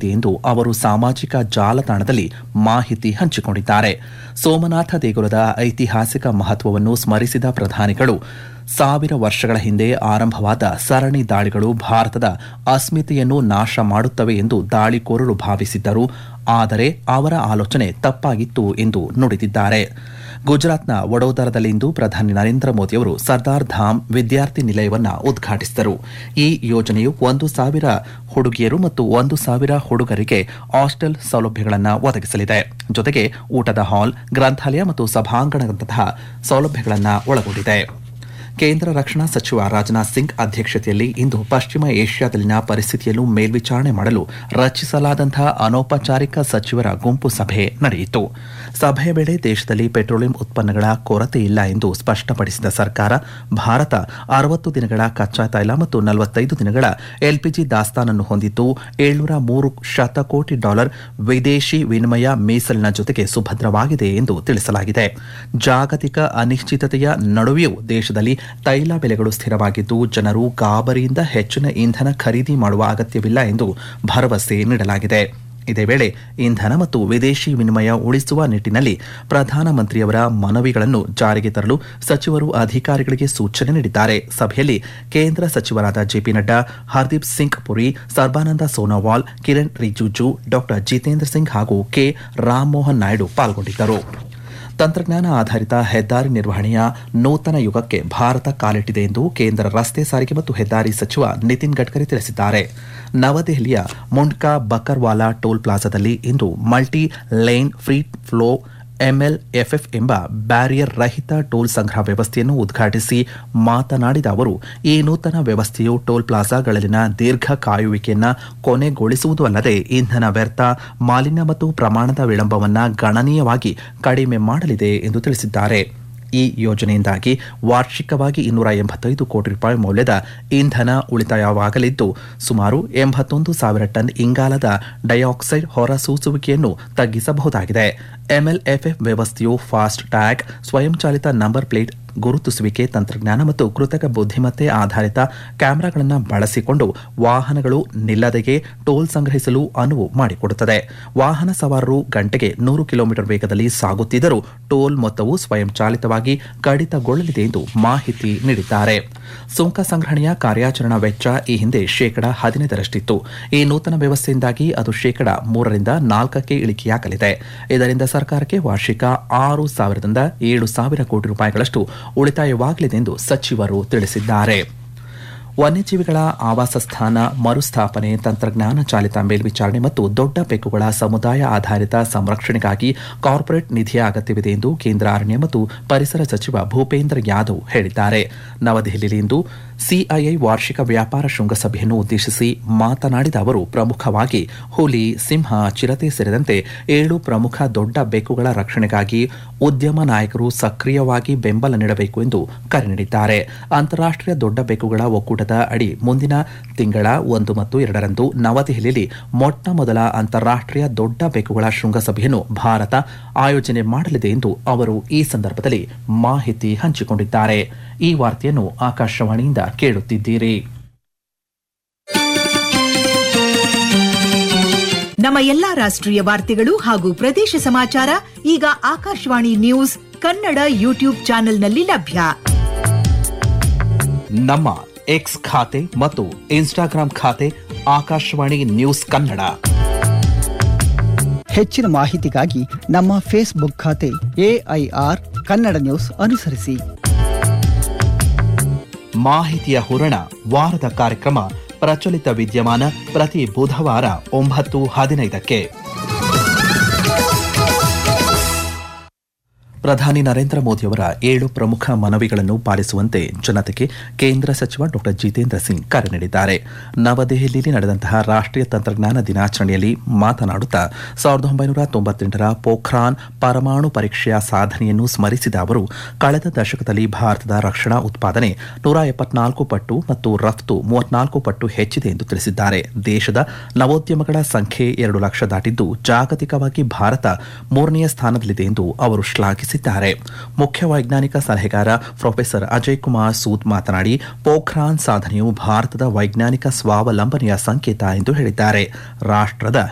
ಮಾಹಿತಿ ಎಂದು ಅವರು ಸಾಮಾಜಿಕ ಜಾಲತಾಣದಲ್ಲಿ ಮಾಹಿತಿ ಹಂಚಿಕೊಂಡಿದ್ದಾರೆ ಸೋಮನಾಥ ದೇಗುಲದ ಐತಿಹಾಸಿಕ ಮಹತ್ವವನ್ನು ಸ್ಮರಿಸಿದ ಪ್ರಧಾನಿಗಳು ಸಾವಿರ ವರ್ಷಗಳ ಹಿಂದೆ ಆರಂಭವಾದ ಸರಣಿ ದಾಳಿಗಳು ಭಾರತದ ಅಸ್ಮಿತೆಯನ್ನು ನಾಶ ಮಾಡುತ್ತವೆ ಎಂದು ದಾಳಿಕೋರರು ಭಾವಿಸಿದ್ದರು ಆದರೆ ಅವರ ಆಲೋಚನೆ ತಪ್ಪಾಗಿತ್ತು ಎಂದು ನುಡಿದಿದ್ದಾರೆ ಗುಜರಾತ್ನ ವಡೋದರದಲ್ಲಿಂದು ಪ್ರಧಾನಿ ನರೇಂದ್ರ ಮೋದಿಯವರು ಸರ್ದಾರ್ ಧಾಮ್ ವಿದ್ಯಾರ್ಥಿ ನಿಲಯವನ್ನು ಉದ್ಘಾಟಿಸಿದರು ಈ ಯೋಜನೆಯು ಒಂದು ಸಾವಿರ ಹುಡುಗಿಯರು ಮತ್ತು ಒಂದು ಸಾವಿರ ಹುಡುಗರಿಗೆ ಹಾಸ್ಟೆಲ್ ಸೌಲಭ್ಯಗಳನ್ನು ಒದಗಿಸಲಿದೆ ಜೊತೆಗೆ ಊಟದ ಹಾಲ್ ಗ್ರಂಥಾಲಯ ಮತ್ತು ಸಭಾಂಗಣದಂತಹ ಸೌಲಭ್ಯಗಳನ್ನು ಒಳಗೊಂಡಿದೆ ಕೇಂದ್ರ ರಕ್ಷಣಾ ಸಚಿವ ರಾಜನಾಥ್ ಸಿಂಗ್ ಅಧ್ಯಕ್ಷತೆಯಲ್ಲಿ ಇಂದು ಪಶ್ಚಿಮ ಏಷ್ಯಾದಲ್ಲಿನ ಪರಿಸ್ಥಿತಿಯನ್ನು ಮೇಲ್ವಿಚಾರಣೆ ಮಾಡಲು ರಚಿಸಲಾದಂತಹ ಅನೌಪಚಾರಿಕ ಸಚಿವರ ಗುಂಪು ಸಭೆ ನಡೆಯಿತು ಸಭೆಯ ವೇಳೆ ದೇಶದಲ್ಲಿ ಪೆಟ್ರೋಲಿಯಂ ಉತ್ಪನ್ನಗಳ ಕೊರತೆ ಇಲ್ಲ ಎಂದು ಸ್ಪಷ್ಟಪಡಿಸಿದ ಸರ್ಕಾರ ಭಾರತ ಅರವತ್ತು ದಿನಗಳ ಕಚ್ಚಾ ತೈಲ ಮತ್ತು ನಲವತ್ತೈದು ದಿನಗಳ ಎಲ್ಪಿಜಿ ದಾಸ್ತಾನನ್ನು ಹೊಂದಿದ್ದು ಏಳ್ನೂರ ಮೂರು ಶತಕೋಟಿ ಡಾಲರ್ ವಿದೇಶಿ ವಿನಿಮಯ ಮೀಸಲಿನ ಜೊತೆಗೆ ಸುಭದ್ರವಾಗಿದೆ ಎಂದು ತಿಳಿಸಲಾಗಿದೆ ಜಾಗತಿಕ ಅನಿಶ್ಚಿತತೆಯ ನಡುವೆಯೂ ದೇಶದಲ್ಲಿ ತೈಲ ಬೆಲೆಗಳು ಸ್ಥಿರವಾಗಿದ್ದು ಜನರು ಗಾಬರಿಯಿಂದ ಹೆಚ್ಚಿನ ಇಂಧನ ಖರೀದಿ ಮಾಡುವ ಅಗತ್ಯವಿಲ್ಲ ಎಂದು ಭರವಸೆ ನೀಡಲಾಗಿದೆ ಇದೇ ವೇಳೆ ಇಂಧನ ಮತ್ತು ವಿದೇಶಿ ವಿನಿಮಯ ಉಳಿಸುವ ನಿಟ್ಟಿನಲ್ಲಿ ಪ್ರಧಾನಮಂತ್ರಿಯವರ ಮನವಿಗಳನ್ನು ಜಾರಿಗೆ ತರಲು ಸಚಿವರು ಅಧಿಕಾರಿಗಳಿಗೆ ಸೂಚನೆ ನೀಡಿದ್ದಾರೆ ಸಭೆಯಲ್ಲಿ ಕೇಂದ್ರ ಸಚಿವರಾದ ಜೆಪಿ ನಡ್ಡಾ ಹರ್ದೀಪ್ ಸಿಂಗ್ ಪುರಿ ಸರ್ಬಾನಂದ ಸೋನೋವಾಲ್ ಕಿರಣ್ ರಿಜಿಜು ಡಾ ಜಿತೇಂದ್ರ ಸಿಂಗ್ ಹಾಗೂ ಕೆ ರಾಮಮೋಹನ್ ನಾಯ್ಡು ಪಾಲ್ಗೊಂಡಿದ್ದರು ತಂತ್ರಜ್ಞಾನ ಆಧಾರಿತ ಹೆದ್ದಾರಿ ನಿರ್ವಹಣೆಯ ನೂತನ ಯುಗಕ್ಕೆ ಭಾರತ ಕಾಲಿಟ್ಟಿದೆ ಎಂದು ಕೇಂದ್ರ ರಸ್ತೆ ಸಾರಿಗೆ ಮತ್ತು ಹೆದ್ದಾರಿ ಸಚಿವ ನಿತಿನ್ ಗಡ್ಕರಿ ತಿಳಿಸಿದ್ದಾರೆ ನವದೆಹಲಿಯ ಮುಂಡ್ಕಾ ಬಕರ್ವಾಲಾ ಟೋಲ್ ಪ್ಲಾಜಾದಲ್ಲಿ ಇಂದು multi lane free flow MLFF ಎಂಬ ಬ್ಯಾರಿಯರ್ ರಹಿತ ಟೋಲ್ ಸಂಗ್ರಹ ವ್ಯವಸ್ಥೆಯನ್ನು ಉದ್ಘಾಟಿಸಿ ಮಾತನಾಡಿದ ಅವರು ಈ ನೂತನ ವ್ಯವಸ್ಥೆಯು ಟೋಲ್ ಪ್ಲಾಜಾಗಳಲ್ಲಿನ ದೀರ್ಘ ಕಾಯುವಿಕೆಯನ್ನು ಕೊನೆಗೊಳಿಸುವುದು ಅಲ್ಲದೆ ಇಂಧನ ವ್ಯರ್ಥ ಮಾಲಿನ್ಯ ಮತ್ತು ಪ್ರಮಾಣದ ವಿಳಂಬವನ್ನು ಗಣನೀಯವಾಗಿ ಕಡಿಮೆ ಮಾಡಲಿದೆ ಎಂದು ತಿಳಿಸಿದ್ದಾರೆ ಈ ಯೋಜನೆಯಿಂದಾಗಿ ವಾರ್ಷಿಕವಾಗಿ ಇನ್ನೂರ ಎಂಬತ್ತೈದು ಕೋಟಿ ರೂಪಾಯಿ ಮೌಲ್ಯದ ಇಂಧನ ಉಳಿತಾಯವಾಗಲಿದ್ದು ಸುಮಾರು ಎಂಬತ್ತೊಂದು ಸಾವಿರ ಟನ್ ಇಂಗಾಲದ ಡೈಆಕ್ಸೈಡ್ ಹೊರಸೂಸುವಿಕೆಯನ್ನು ತಗ್ಗಿಸಬಹುದಾಗಿದೆ ಎಂಎಲ್ಎಫ್ಎಫ್ ವ್ಯವಸ್ಥೆಯು ಫಾಸ್ಟ್ ಟ್ಯಾಗ್ ಸ್ವಯಂಚಾಲಿತ ನಂಬರ್ ಪ್ಲೇಟ್ ಗುರುತಿಸುವಿಕೆ ತಂತ್ರಜ್ಞಾನ ಮತ್ತು ಕೃತಕ ಬುದ್ಧಿಮತ್ತೆ ಆಧಾರಿತ ಕ್ಯಾಮೆರಾಗಳನ್ನು ಬಳಸಿಕೊಂಡು ವಾಹನಗಳು ನಿಲ್ಲದೆಯೇ ಟೋಲ್ ಸಂಗ್ರಹಿಸಲು ಅನುವು ಮಾಡಿಕೊಡುತ್ತದೆ ವಾಹನ ಸವಾರರು ಗಂಟೆಗೆ ನೂರು ಕಿಲೋಮೀಟರ್ ವೇಗದಲ್ಲಿ ಸಾಗುತ್ತಿದ್ದರೂ ಟೋಲ್ ಮೊತ್ತವು ಸ್ವಯಂಚಾಲಿತವಾಗಿ ಕಡಿತಗೊಳ್ಳಲಿದೆ ಎಂದು ಮಾಹಿತಿ ನೀಡಿದ್ದಾರೆ ಸುಂಕ ಸಂಗ್ರಹಣೆಯ ಕಾರ್ಯಾಚರಣಾ ವೆಚ್ಚ ಈ ಹಿಂದೆ ಶೇಕಡ ಹದಿನೈದರಷ್ಟಿತ್ತು ಈ ನೂತನ ವ್ಯವಸ್ಥೆಯಿಂದಾಗಿ ಅದು ಶೇಕಡ ಮೂರರಿಂದ ನಾಲ್ಕಕ್ಕೆ ಇಳಿಕೆಯಾಗಲಿದೆ ಇದರಿಂದ ಸರ್ಕಾರಕ್ಕೆ ವಾರ್ಷಿಕ ಆರು ಸಾವಿರದಿಂದ ಏಳು ಸಾವಿರ ಕೋಟಿ ರೂಪಾಯಿಗಳಷ್ಟು ಉಳಿತಾಯವಾಗಲಿದೆ ಎಂದು ಸಚಿವರು ತಿಳಿಸಿದ್ದಾರೆ ವನ್ಯಜೀವಿಗಳ ಆವಾಸ ಸ್ಥಾನ ಮರುಸ್ಥಾಪನೆ ತಂತ್ರಜ್ಞಾನ ಚಾಲಿತ ಮೇಲ್ವಿಚಾರಣೆ ಮತ್ತು ದೊಡ್ಡ ಬೆಕ್ಕುಗಳ ಸಮುದಾಯ ಆಧಾರಿತ ಸಂರಕ್ಷಣೆಗಾಗಿ ಕಾರ್ಪೊರೇಟ್ ನಿಧಿಯ ಅಗತ್ಯವಿದೆ ಎಂದು ಕೇಂದ್ರ ಅರಣ್ಯ ಮತ್ತು ಪರಿಸರ ಸಚಿವ ಭೂಪೇಂದ್ರ ಯಾದವ್ ಹೇಳಿದ್ದಾರೆ ನವದೆಹಲಿಯಲ್ಲಿಂದು ಸಿಐಐ ವಾರ್ಷಿಕ ವ್ಯಾಪಾರ ಶೃಂಗಸಭೆಯನ್ನು ಉದ್ದೇಶಿಸಿ ಮಾತನಾಡಿದ ಅವರು ಪ್ರಮುಖವಾಗಿ ಹುಲಿ ಸಿಂಹ ಚಿರತೆ ಸೇರಿದಂತೆ ಏಳು ಪ್ರಮುಖ ದೊಡ್ಡ ಬೆಕ್ಕುಗಳ ರಕ್ಷಣೆಗಾಗಿ ಉದ್ಯಮ ನಾಯಕರು ಸಕ್ರಿಯವಾಗಿ ಬೆಂಬಲ ನೀಡಬೇಕು ಎಂದು ಕರೆ ನೀಡಿದ್ದಾರೆ ಅಂತಾರಾಷ್ಟೀಯ ದೊಡ್ಡ ಬೆಕ್ಕುಗಳ ಒಕ್ಕೂಟದ ಅಡಿ ಮುಂದಿನ ತಿಂಗಳ ಒಂದು ಮತ್ತು ಎರಡರಂದು ನವದೆಹಲಿಯಲ್ಲಿ ಮೊಟ್ಟ ಮೊದಲ ಅಂತಾರಾಷ್ಟೀಯ ದೊಡ್ಡ ಬೆಕ್ಕುಗಳ ಶೃಂಗಸಭೆಯನ್ನು ಭಾರತ ಆಯೋಜನೆ ಮಾಡಲಿದೆ ಎಂದು ಅವರು ಈ ಸಂದರ್ಭದಲ್ಲಿ ಮಾಹಿತಿ ಹಂಚಿಕೊಂಡಿದ್ದಾರೆ ಈ ವಾರ್ತೆಯನ್ನು ಆಕಾಶವಾಣಿಯಿಂದ ಕೇಳುತ್ತಿದ್ದೀರಿ ನಮ್ಮ ಎಲ್ಲಾ ರಾಷ್ಟ್ರೀಯ ವಾರ್ತೆಗಳು ಹಾಗೂ ಪ್ರದೇಶ ಸಮಾಚಾರ ಈಗ ಆಕಾಶವಾಣಿ ನ್ಯೂಸ್ ಕನ್ನಡ ಯೂಟ್ಯೂಬ್ ಚಾನೆಲ್ನಲ್ಲಿ ಲಭ್ಯ ನಮ್ಮ ಎಕ್ಸ್ ಖಾತೆ ಮತ್ತು ಇನ್ಸ್ಟಾಗ್ರಾಂ ಖಾತೆ ಆಕಾಶವಾಣಿ ನ್ಯೂಸ್ ಕನ್ನಡ ಹೆಚ್ಚಿನ ಮಾಹಿತಿಗಾಗಿ ನಮ್ಮ ಫೇಸ್ಬುಕ್ ಖಾತೆ ಎಐಆರ್ ಕನ್ನಡ ನ್ಯೂಸ್ ಅನುಸರಿಸಿ ಮಾಹಿತಿಯ ಹೂರಣ ವಾರದ ಕಾರ್ಯಕ್ರಮ ಪ್ರಚಲಿತ ವಿದ್ಯಮಾನ ಪ್ರತಿ ಬುಧವಾರ ಒಂಬತ್ತು ಹದಿನೈದಕ್ಕೆ ಪ್ರಧಾನಿ ನರೇಂದ್ರ ಮೋದಿಯವರ ಏಳು ಪ್ರಮುಖ ಮನವಿಗಳನ್ನು ಪಾಲಿಸುವಂತೆ ಜನತೆಗೆ ಕೇಂದ್ರ ಸಚಿವ ಡಾ ಜಿತೇಂದ್ರ ಸಿಂಗ್ ಕರೆ ನೀಡಿದ್ದಾರೆ ನವದೆಹಲಿಯಲ್ಲಿ ನಡೆದಂತಹ ರಾಷ್ಟ್ರೀಯ ತಂತ್ರಜ್ಞಾನ ದಿನಾಚರಣೆಯಲ್ಲಿ ಮಾತನಾಡುತ್ತಾ ಸಾವಿರದ ಒಂಬೈನೂರ ತೊಂಬತ್ತೆಂಟರ ಪೋಖ್ರಾನ್ ಪರಮಾಣು ಪರೀಕ್ಷೆಯ ಸಾಧನೆಯನ್ನು ಸ್ಮರಿಸಿದ ಅವರು ಕಳೆದ ದಶಕದಲ್ಲಿ ಭಾರತದ ರಕ್ಷಣಾ ಉತ್ಪಾದನೆ ನೂರ ಎಪ್ಪತ್ನಾಲ್ಕು ಪಟ್ಟು ಮತ್ತು ರಫ್ತು ಮೂವತ್ನಾಲ್ಕು ಪಟ್ಟು ಹೆಚ್ಚಿದೆ ಎಂದು ತಿಳಿಸಿದ್ದಾರೆ ದೇಶದ ನವೋದ್ಯಮಗಳ ಸಂಖ್ಯೆ ಎರಡು ಲಕ್ಷ ದಾಟಿದ್ದು ಜಾಗತಿಕವಾಗಿ ಭಾರತ ಮೂರನೆಯ ಸ್ಥಾನದಲ್ಲಿದೆ ಎಂದು ಅವರು ಶ್ಲಾಘಿಸಿದ್ದಾರೆ ಮುಖ್ಯ ವೈಜ್ಞಾನಿಕ ಸಲಹೆಗಾರ ಪ್ರೊಫೆಸರ್ ಅಜಯ್ ಕುಮಾರ್ ಸೂದ್ ಮಾತನಾಡಿ ಪೋಖ್ರಾನ್ ಸಾಧನೆಯು ಭಾರತದ ವೈಜ್ಞಾನಿಕ ಸ್ವಾವಲಂಬನೆಯ ಸಂಕೇತ ಎಂದು ಹೇಳಿದ್ದಾರೆ ರಾಷ್ಟ್ರದ